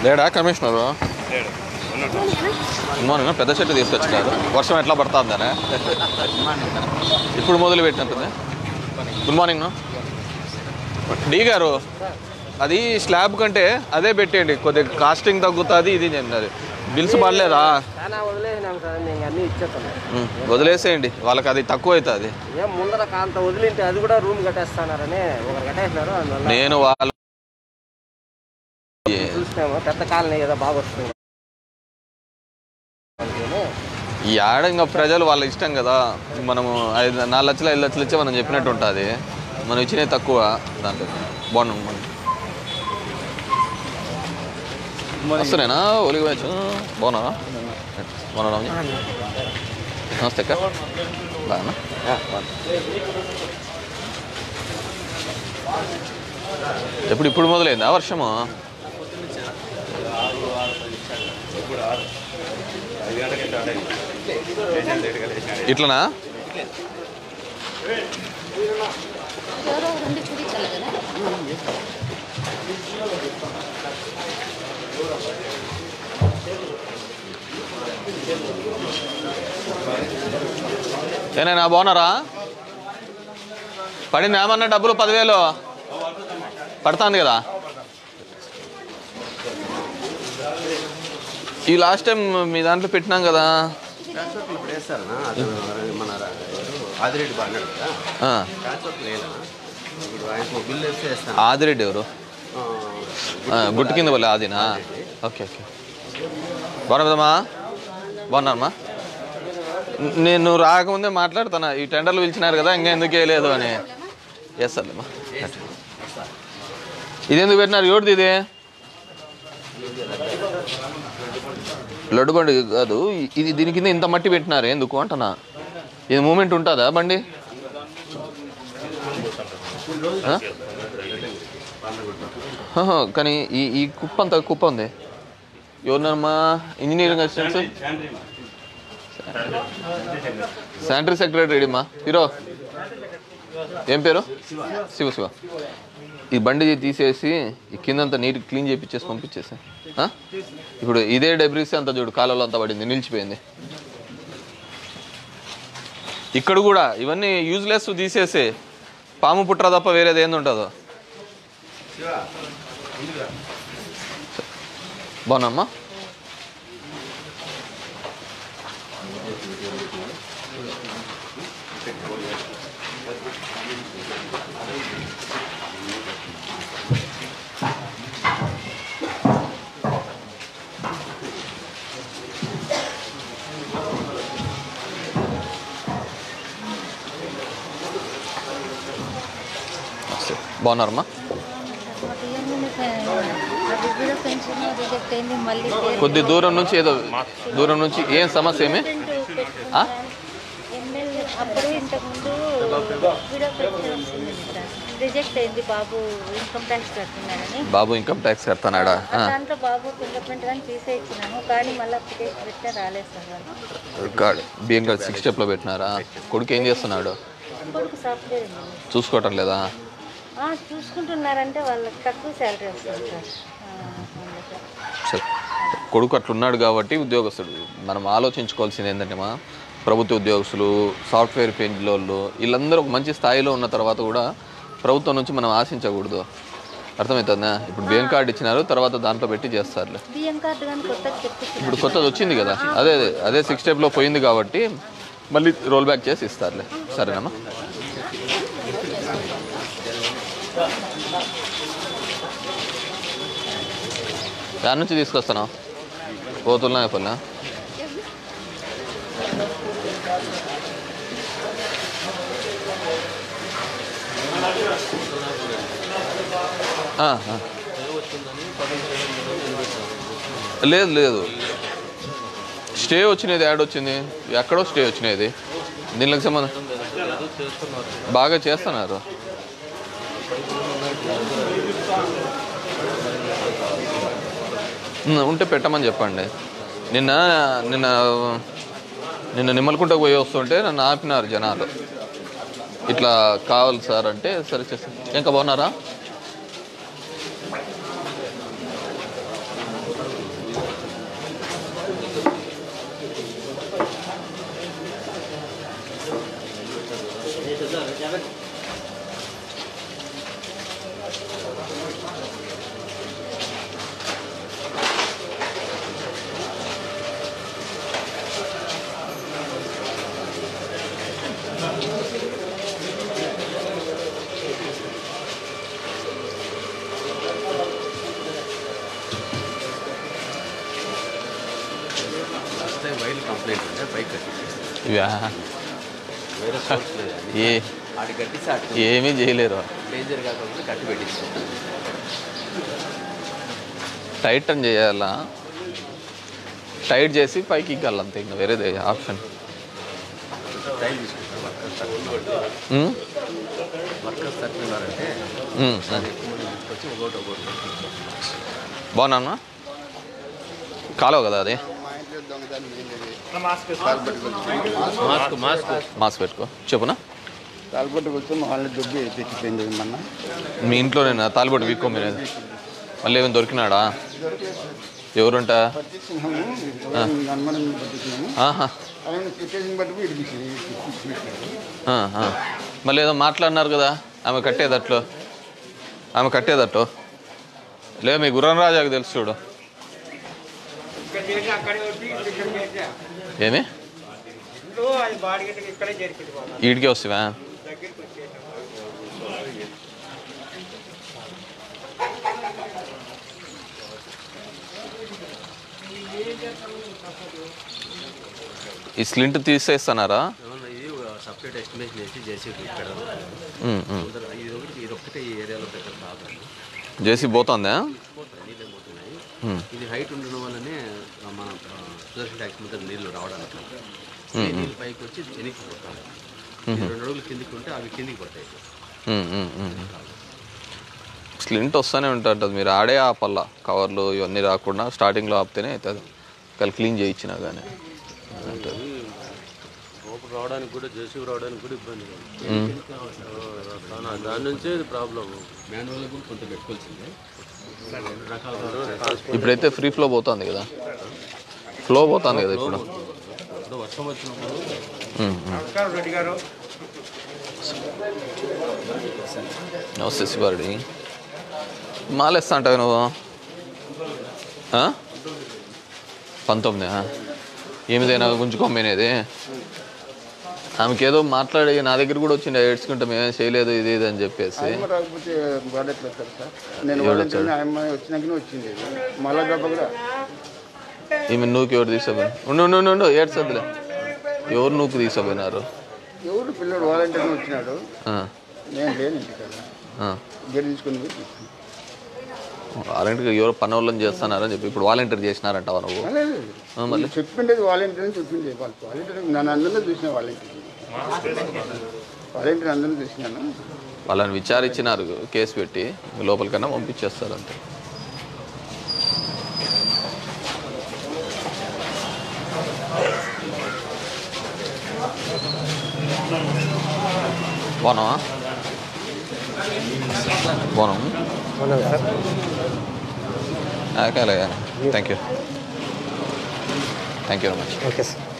లేడా commissioner morning పెద్ద చెట్టు తీసుకొచ్చినారు వర్షం ఎట్లా పడుతుందనే ఇప్పుడు మొదలు పెట్టినట్టుంది గుడ్ మార్నింగ్ డి గారు అది స్లాబ్ కంటే అదే పెట్టేయండి కొద్దిగా కాస్టింగ్ తగ్గుతుంది ఇది చెప్తున్నారు బిల్స్ పడలేదా చాలా వదిలేసినాం సార్ మేము అన్నీ ఇచ్చేస్తాం ఉమ్, వదిలేసేయండి వాళ్ళకి అది తక్కువ అవుతుంది ఏం ముందర కాంత వదిలింటే అది కూడా రూమ్ కట్టేస్తున్నారని ఒకరు కట్టేసినారు అందువల్ల నేను వాళ్ళు చూసినాము పెద్ద కాలనీ కదా బాగా వస్తుంది అందుకని ఈ ఆడ ఇంకా ప్రజలు వాళ్ళ ఇష్టం కదా మనము ఐదు నాలుగు లక్షలు ఐదు లక్షలు ఇచ్చే మనం చెప్పినట్టు ఉంటుంది మనం ఇచ్చినవి తక్కువ దాంట్లో బాగున్నాం మనం వస్తున్నానా ఒలిగి వచ్చు బాగున్నారా బాగున్నా నమస్తే అక్క బాగున్నా ఎప్పుడు ఇప్పుడు మొదలైందా వర్షము ఇట్లనా ఎవరో రెండు చూపించాలి కదా ఏనైనా బాగున్నారా పడింది ఏమన్నా డబ్బులు పదివేలు పడుతుంది కదా ఈ లాస్ట్ టైం మీ దాంట్లో పెట్టినాం కదా ట్రాన్స్పోర్ట్ ఇప్పుడు వేస్తారనా అతను మన ఆదిరెడ్డి బాగున్నాడు కదా ఆ, ట్రాన్స్పోర్ట్ లేదా ఇప్పుడు ఆయనకు బిల్ వేస్తే వేస్తాను ఆదిరెడ్డి ఎవరు ఆ, గుట్టు కింద వాళ్ళ ఆదినా ఓకే ఓకే బాగున్నామా బాగున్నారమ్మా నేను రాకముందే మాట్లాడుతున్నా ఈ టెండర్లు పిలిచినారు కదా ఇంకా ఎందుకు వేయలేదు అని వేస్తాలేమ్మా ఇది ఎందుకు పెట్టినారు ఎవరిది ఇది లడ్డు బండి కాదు ఇది దీని కింద ఇంత మట్టి పెట్టినారు ఎందుకు అంటున్నా ఇది మూమెంట్ ఉంటుందా బండి ఆ? ఆహా, కానీ ఈ ఈ కుప్ప అంత కుప్ప ఉంది ఎవరినమ్మా ఇంజనీరింగ్ అసిస్టెంట్స్ శానిటరీ సెక్రటరీ మా హీరో ఏం పేరు శివ శివ ఈ బండి తీసేసి ఈ కిందంతా నీట్ క్లీన్ చేయించేసి పంపించేసి ఆ? ఇప్పుడు ఇదే డెబ్రీస్ అంతా చూడు కాలంలో అంతా పడింది నిలిచిపోయింది ఇక్కడ కూడా ఇవన్నీ యూజ్లెస్ తీసేసి పాము పుట్ర తప్ప వేరేది ఏంది ఉంటుందో బాగున్నామ్మా బాగున్నారమ్మా మాకు ఏమైంది అది కూడా పెన్షన్ రిజెక్ట్ అయింది మళ్ళీ పేరు కొద్ది దూరం నుంచి ఏదో దూరం నుంచి ఏం సమస్య ఏమి ఆ? ఎమ్మెల్యే అప్పుడు ఇంతకుముందు విడో పెన్షన్ వస్తుంది కదా. రిజెక్ట్ అయింది బాబు ఇన్కమ్ ట్యాక్స్ కడుతున్నాడని బాబు ఇన్కమ్ ట్యాక్స్ కడతానాడా ఆ. దాంట్లో బాబు ఫింగర్ ప్రింట్ కానీ తీసే ఇచ్చినాము కానీ మళ్ళీ అప్లికేషన్ పెట్టినా రాలేదు సార్ వాళ్ళు కార్డ్ బియ్యం కార్డ్ సిక్స్ స్టెప్లో పెట్టినారా కొడుకు ఏం చేస్తున్నాడు కొడుకు సాఫ్ట్వేర్ ఉంది చూసుకోవటం లేదా ఆ, చూసుకుంటున్నారంటే వాళ్ళకి తక్కువ శాలరీ వస్తుంది సార్ ఆ, అందుకే. సరే కొడుకు అట్లున్నాడు కాబట్టి ఉద్యోగస్తుడు మనం ఆలోచించుకోవాల్సింది ఏంటంటే మా ప్రభుత్వ ఉద్యోగస్తులు సాఫ్ట్వేర్ పేజ్లోళ్ళు వీళ్ళందరూ ఒక మంచి స్థాయిలో ఉన్న తర్వాత కూడా ప్రభుత్వం నుంచి మనం ఆశించకూడదు అర్థమవుతుందా ఇప్పుడు బియ్యం కార్డు ఇచ్చినారు తర్వాత దాంట్లో పెట్టి చేస్తారులే బియ్యం కార్డు కానీ కొత్తగా తెప్పించిన ఇప్పుడు కొత్తది వచ్చింది కదా అదే అదే అదే సిక్స్ స్టెప్లో పోయింది కాబట్టి మళ్ళీ రోల్ బ్యాక్ చేసి ఇస్తారులే సరేనమ్మా దాని నుంచి తీసుకొస్తాను పోతున్నా అయిపోయినా లేదు లేదు స్టే వచ్చినది యాడ్ వచ్చింది ఎక్కడో స్టే వచ్చినది దీనికి సంబంధం బాగా చేస్తున్నారు ఉమ్, ఉంటే పెట్టమని చెప్పండి నిన్న నిన్న నిన్న నిమ్మలకుంటకు పోయి వస్తుంటే నన్ను ఆపినారు జనాలు ఇట్లా కావాలి సార్ అంటే సరే చేస్తాను ఇంకా బాగున్నారా కంప్లైంట్ ఉండే పైకి కట్టించారు ఇవా వేరే సోర్స్ లేదు ఏ ఆడి కట్టిస్తే అటు ఏమీ చేయలేరు డేంజర్ కాకుండా కట్టి పెట్టించారు టైట్ అని చేయాలా టైట్ చేసి పైకి ఎక్కాలి అంతే ఇంకా వేరేది ఆప్షన్ టైం తీసుకుంటారు వర్కర్స్ తక్కువ ఉమ్? వర్కర్స్ తక్కువ ఉన్నారంటే ఉమ్, ఉమ్. ఎక్కువ మంది తీసుకొచ్చి ఒకటి ఒకటి బాగున్నా కాలువ కదా అది మాస్క్ మాస్క్ మాస్క్ పెట్టుకో చెప్పునా తాల్పట్టుకు వచ్చి వాళ్ళని దుబ్బి తెచ్చిపోయింది మొన్న మీ ఇంట్లో నేను తాలిబొట్టు వీక్కో మీరు మళ్ళీ ఏమైనా దొరికినాడా ఎవరుంట పట్టించినాము అనుమానం పట్టించినాము ఆహా ఆయన సిచ్యువేషన్ బట్టి ఇడిపించింది ఆ, ఆ. మళ్ళీ ఏదో మాట్లాడినారు కదా ఆమె కట్టేదట్లు ఆమె కట్టేదట్టు లే మీ గుర్రం రాజాకి తెలుసు చూడు ఏమి ఈడికే వస్తావా ఈ స్లింట్ తీసేస్తున్నారా ఇది సపరేట్ ఎస్టిమేషన్ చేసి చేసి పెడదాం ఉమ్, ఉమ్. ఇది ఒకటి ఇది ఒక్కటే ఈ ఏరియాలో దగ్గర కాదు జేసీ పోతుందా పోతాయి నీళ్ళు ఏమవుతున్నాయి ఉమ్, ఇది హైట్ ఉండడం వల్లనే ఆ, మన సుదర్శన్ ట్యాక్స్ మీద నీళ్ళు రావడానికి ఈ నీళ్ళు పైకి వచ్చి వెనక్కి పోతాయి ఇది రెండు అడుగులు కిందికి ఉంటే అవి కిందికి పడతాయి ఉమ్, ఉమ్, ఉమ్. స్లింట్ వస్తూనే ఉంటుంది మీరు ఆడే ఆపల్లా కవర్లు ఇవన్నీ రాకుండా స్టార్టింగ్లో ఆపితేనే అవుతుంది ఒకవేళ క్లీన్ చేయించినా కానీ లోపల రావడానికి కూడా జేసీ రావడానికి కూడా ఇబ్బంది దాని దాని నుంచే ఇది ప్రాబ్లం మాన్యువల్ కూడా కొంత పెట్టుకోవాల్సిందే రెండు రకాల ఇప్పుడైతే ఫ్రీ ఫ్లో పోతుంది కదా ఫ్లో పోతుంది కదా ఇప్పుడు ఇప్పుడు వర్షం వచ్చినప్పుడు ఉమ్, ఉమ్. నమస్తే శివారెడ్డి మాలేస్తా అంటావు నువ్వు ఆ? పంతొమ్మిది ఏమిదైనా గుంజుకోమనేది ఆమెకి ఏదో మాట్లాడి నా దగ్గర కూడా వచ్చింది ఏడ్చుకుంటే మేమేం చేయలేదు ఇది ఇది అని చెప్పేసి ఆయమ్మ రాకపోతే వాడట్లేదు సార్ సార్ నేను వాలంటీర్ని ఆయమ్మ వచ్చినాకనే వచ్చింది మళ్ళా దెబ్బ కూడా ఈమె నూకి ఎవరు తీసుకుపోయిన ఉండు ఉండు ఉండు, ఉండు ఏడ్చద్దులే ఎవరు నూకు తీసుకుపోయినారు ఎవరు పిల్లడు వాలంటీర్ని వచ్చినాడు ఆ, నేను లేను ఇంటికాడ ఆ. గడి తీసుకుని పోయి తీసుకున్నాను. వాలంటీర్ ఎవరో పని వాళ్ళని చేస్తున్నారని చెప్పి ఇప్పుడు వాలంటీర్ చేసినారంటావా నువ్వు అలా లేదు. ఆ, మళ్ళీ చెప్పిండేది వాలంటీర్ అని చెప్పింది వాళ్ళు వాలంటీర్ నన్ను అందరినీ చూసిన వాలంటీర్ వాలంటీర్ అందరినీ చూసినాను వాళ్ళని విచారించినారు కేసు పెట్టి లోపలికన్నా పంపించేస్తారు అంతే బాగున్నావా బాగున్నాం okay thank you thank you very much okay sir